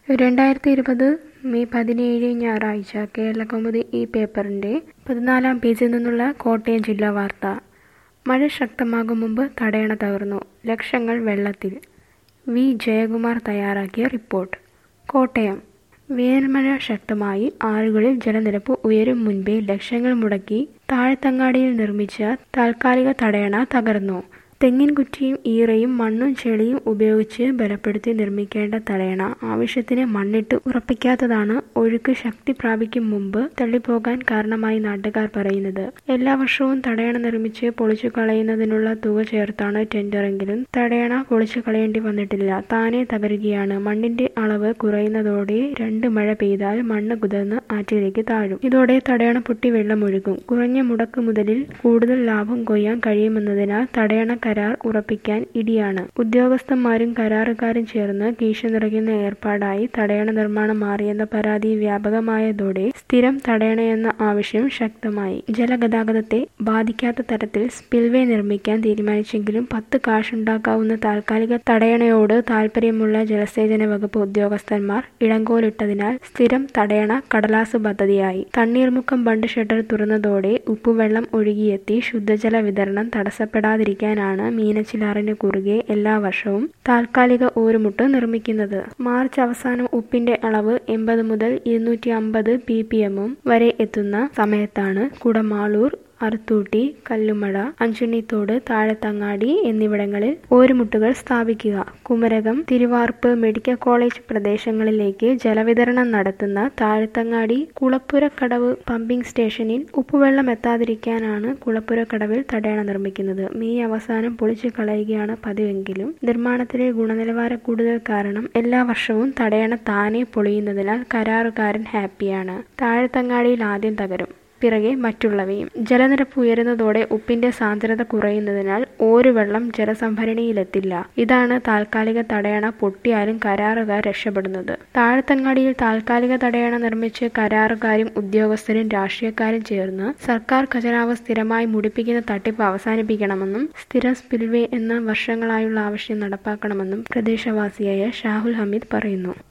രണ്ടായിരത്തി ഇരുപത് മെയ് പതിനേഴ് ഞായറാഴ്ച കേരളകൗമുദി ഈ പേപ്പറിന്റെ പതിനാലാം പേജിൽ നിന്നുള്ള കോട്ടയം ജില്ലാ വാർത്ത മഴ ശക്തമാകും മുമ്പ് തടയണ തകർന്നു ലക്ഷങ്ങൾ വെള്ളത്തിൽ വി ജയകുമാർ തയ്യാറാക്കിയ റിപ്പോർട്ട് കോട്ടയം വേനൽമഴ ശക്തമായി ആറുകളിൽ ജലനിരപ്പ് ഉയരും മുൻപേ ലക്ഷങ്ങൾ മുടക്കി താഴത്തങ്ങാടിയിൽ നിർമ്മിച്ച താൽക്കാലിക തടയണ തകർന്നു തെങ്ങിൻ കുറ്റിയും ഈറയും മണ്ണും ചെളിയും ഉപയോഗിച്ച് ബലപ്പെടുത്തി നിർമ്മിക്കേണ്ട തടയണ ആവശ്യത്തിന് മണ്ണിട്ട് ഉറപ്പിക്കാത്തതാണ് ഒഴുക്ക് ശക്തി പ്രാപിക്കും മുമ്പ് തള്ളിപ്പോകാൻ കാരണമായി നാട്ടുകാർ പറയുന്നത് എല്ലാ വർഷവും തടയണ നിർമ്മിച്ച് പൊളിച്ചു കളയുന്നതിനുള്ള തുക ചേർത്താണ് ടെൻഡറെങ്കിലും തടയണ പൊളിച്ചു കളയേണ്ടി വന്നിട്ടില്ല താനെ തകരുകയാണ് മണ്ണിന്റെ അളവ് കുറയുന്നതോടെ രണ്ട് മഴ പെയ്താൽ മണ്ണ് കുതിർന്ന് ആറ്റിലേക്ക് താഴും ഇതോടെ തടയണ പൊട്ടി വെള്ളമൊഴുകും കുറഞ്ഞ മുടക്ക് മുതലിൽ കൂടുതൽ ലാഭം കൊയ്യാൻ കഴിയുമെന്നതിനാൽ തടയണ കരാർ ഉറപ്പിക്കാൻ ഇടിയാണ് ഉദ്യോഗസ്ഥന്മാരും കരാറുകാരും ചേർന്ന് കീശ നിറയ്ക്കുന്ന ഏർപ്പാടായി തടയണ നിർമ്മാണം മാറിയെന്ന പരാതി വ്യാപകമായതോടെ സ്ഥിരം തടയണയെന്ന ആവശ്യം ശക്തമായി ജലഗതാഗതത്തെ ബാധിക്കാത്ത തരത്തിൽ സ്പിൽവേ നിർമ്മിക്കാൻ തീരുമാനിച്ചെങ്കിലും പത്ത് കാശുണ്ടാക്കാവുന്ന താൽക്കാലിക തടയണയോട് താൽപ്പര്യമുള്ള ജലസേചന വകുപ്പ് ഉദ്യോഗസ്ഥന്മാർ ഇളങ്കോലിട്ടതിനാൽ സ്ഥിരം തടയണ കടലാസ് പദ്ധതിയായി തണ്ണീർമുക്കം ബണ്ട് ഷട്ടർ തുറന്നതോടെ ഉപ്പുവെള്ളം ഒഴുകിയെത്തി ശുദ്ധജല വിതരണം തടസ്സപ്പെടാതിരിക്കാനാണ് മീനച്ചിലാറിന് കുറുകെ എല്ലാ വർഷവും താൽക്കാലിക ഊരുമുട്ട് നിർമ്മിക്കുന്നത് മാർച്ച് അവസാനം ഉപ്പിന്റെ അളവ് എൺപത് മുതൽ ഇരുന്നൂറ്റി അമ്പത് പി പി എമ്മും വരെ എത്തുന്ന സമയത്താണ് കുടമാളൂർ അറുത്തൂട്ടി കല്ലുമഴ അഞ്ചുണ്ണിത്തോട് താഴത്തങ്ങാടി എന്നിവിടങ്ങളിൽ ഓരുമുട്ടുകൾ സ്ഥാപിക്കുക കുമരകം തിരുവാർപ്പ് മെഡിക്കൽ കോളേജ് പ്രദേശങ്ങളിലേക്ക് ജലവിതരണം നടത്തുന്ന താഴത്തങ്ങാടി കുളപ്പുരക്കടവ് പമ്പിംഗ് സ്റ്റേഷനിൽ ഉപ്പുവെള്ളം എത്താതിരിക്കാനാണ് കുളപ്പുരക്കടവിൽ തടയണ നിർമ്മിക്കുന്നത് മെയ് അവസാനം പൊളിച്ചു കളയുകയാണ് പതിവെങ്കിലും നിർമ്മാണത്തിലെ ഗുണനിലവാര കൂടുതൽ കാരണം എല്ലാ വർഷവും തടയണ താനെ പൊളിയുന്നതിനാൽ കരാറുകാരൻ ഹാപ്പിയാണ് താഴത്തങ്ങാടിയിൽ ആദ്യം തകരും പിറകെ മറ്റുള്ളവയും ജലനിരപ്പ് ഉയരുന്നതോടെ ഉപ്പിന്റെ സാന്ദ്രത കുറയുന്നതിനാൽ ഓരുവെള്ളം ജലസംഭരണിയിലെത്തില്ല ഇതാണ് താൽക്കാലിക തടയണ പൊട്ടിയാലും കരാറുകാർ രക്ഷപ്പെടുന്നത് താഴത്തങ്ങാടിയിൽ താൽക്കാലിക തടയണ നിർമ്മിച്ച് കരാറുകാരും ഉദ്യോഗസ്ഥരും രാഷ്ട്രീയക്കാരും ചേർന്ന് സർക്കാർ ഖജനാവ് സ്ഥിരമായി മുടിപ്പിക്കുന്ന തട്ടിപ്പ് അവസാനിപ്പിക്കണമെന്നും സ്ഥിരം സ്പിൽവേ എന്ന വർഷങ്ങളായുള്ള ആവശ്യം നടപ്പാക്കണമെന്നും പ്രദേശവാസിയായ ഷാഹുൽ ഹമീദ് പറയുന്നു